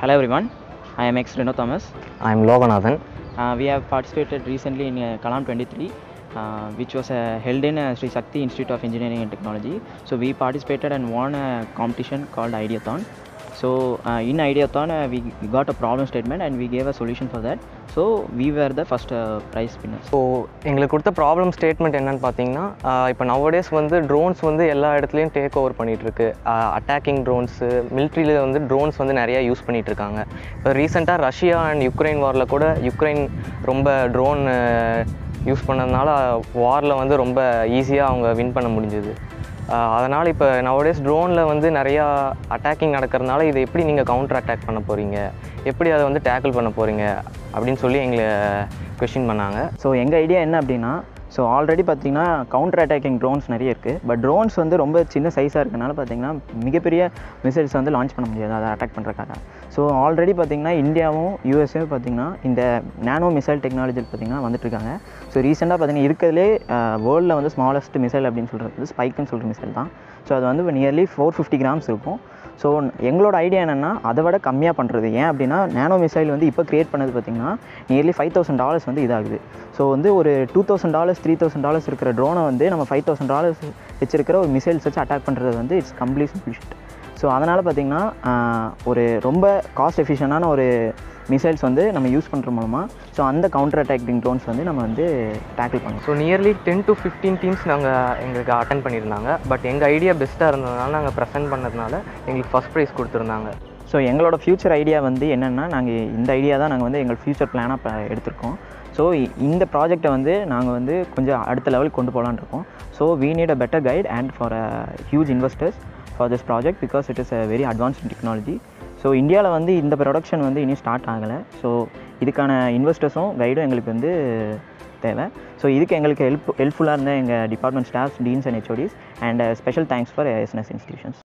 Hello everyone, I am X Reno Thomas. I am Loganathan. Uh, we have participated recently in uh, Kalam 23, uh, which was uh, held in uh, Sri Shakti Institute of Engineering and Technology. So we participated and won a competition called Ideathon. So uh, in Ideathon, uh, we got a problem statement and we gave a solution for that. So we were the first uh, prize winners. So எங்களுக்கு கொடுத்த problem statement என்னன்னு பார்த்தீங்கன்னா இப்போ nowadays வந்து drones வந்து எல்லா இடத்துலையும் take over பண்ணிகிட்ருக்கு அட்டாக்கிங் ட்ரோன்ஸு மிலிட்ரியில் வந்து ட்ரோன்ஸ் வந்து நிறையா யூஸ் பண்ணிகிட்டு இருக்காங்க இப்போ ரீசெண்டாக ரஷ்யா அண்ட் யுக்ரைன் வாரில் கூட யுக்ரைன் ரொம்ப ட்ரோன் யூஸ் பண்ணதுனால வாரில் வந்து ரொம்ப ஈஸியாக அவங்க வின் பண்ண முடிஞ்சுது அதனால் இப்போ நவடேஸ் ட்ரோனில் வந்து நிறையா அட்டாக்கிங் நடக்கிறதுனால இதை எப்படி நீங்கள் கவுண்டர் அட்டாக் பண்ண போகிறீங்க எப்படி அதை வந்து டேக்கிள் பண்ண போகிறீங்க அப்படின்னு சொல்லி எங்களை கொஷின் பண்ணாங்க ஸோ எங்கள் ஐடியா என்ன அப்படின்னா ஸோ ஆல்ரெடி பார்த்தீங்கன்னா கவுண்டர் அட்டாக்கிங் ட்ரோன்ஸ் நிறைய இருக்குது பட் ட்ரோன்ஸ் வந்து ரொம்ப சின்ன சைஸாக இருக்கனால பார்த்தீங்கன்னா மிகப்பெரிய மிசைல்ஸ் வந்து லான்ச் பண்ண முடியாது அதை அட்டாக் பண்ணுறக்காக ஸோ ஆல்ரெடி பார்த்தீங்கன்னா இந்தியாவும் யூஎஸ்ஏவும் பார்த்தீங்கன்னா இந்த நேனோ மிசைல் டெக்னாலஜியில் பார்த்தீங்கன்னா வந்துட்டுருக்காங்க ஸோ ரீசெண்டாக பார்த்தீங்கன்னா இருக்கிறதுலே வேர்ல்டில் வந்து ஸ்மாலஸ்ட் மிசைல் அப்படின்னு சொல்கிறது ஸ்பைக்குன்னு சொல்கிற மிசைல் தான் ஸோ அது வந்து இப்போ நியர்லி ஃபோர் ஃபிஃப்டி கிராம்ஸ் இருக்கும் ஸோ எங்களோட ஐடியா என்னென்னா அதை விட கம்மியாக பண்ணுறது ஏன் அப்படின்னா நேனோ மிசைல் வந்து இப்போ க்ரியேட் பண்ணது பார்த்திங்கன்னா நியர்லி ஃபைவ் தௌசண்ட் டாலர்ஸ் வந்து இதாகுது ஸோ வந்து ஒரு two thousand dollars three thousand dollars இருக்கிற ட்ரோனை வந்து நம்ம ஃபைவ் தௌசண்ட் டாலர்ஸ் வச்சிருக்கிற ஒரு மிசைல்ஸ் வச்சு அட்டாக் பண்ணுறது வந்து இட்ஸ் கம்ப்ளீட் புல்ஷிட் ஸோ அதனால் பார்த்திங்கன்னா ஒரு ரொம்ப காஸ்ட் எஃபிஷியண்டான ஒரு மிசைல்ஸ் வந்து நம்ம யூஸ் பண்ணுற மூலமாக ஸோ அந்த கவுண்டர் அட்டாக்கிங் ட்ரோன்ஸ் வந்து நம்ம வந்து டேக்கிள் பண்ணோம் so nearly ten to fifteen teams நாங்கள் எங்களுக்கு அட்டன் பண்ணியிருந்தாங்க பட் எங்கள் ஐடியா பெஸ்ட்டாக இருந்ததுனால நாங்கள் ப்ரெசென்ட் பண்ணதுனால எங்களுக்கு ஃபஸ்ட் ப்ரைஸ் கொடுத்துருந்தாங்க ஸோ எங்களோட ஃப்யூச்சர் ஐடியா வந்து என்னென்னா நாங்கள் இந்த ஐடியா தான் நாங்கள் வந்து எங்கள் ஃப்யூச்சர் பிளானாக இப்போ எடுத்திருக்கோம் ஸோ இந்த ப்ராஜெக்டை வந்து நாங்கள் வந்து கொஞ்சம் அடுத்த லெவலுக்கு கொண்டு போகலான்னு இருக்கோம் so we need a better guide and for a huge investors for this project because it is a very advanced technology so இந்தியாவில் வந்து இந்த ப்ரொடக்ஷன் வந்து இன்னும் ஸ்டார்ட் ஆகலை ஸோ இதுக்கான இன்வெஸ்டர்ஸும் கைடும் எங்களுக்கு வந்து தேவை ஸோ இதுக்கு எங்களுக்கு ஹெல்ப் ஹெல்ப்ஃபுல்லாக இருந்த எங்கள் department staffs deans and HODs and special thanks for SNS institutions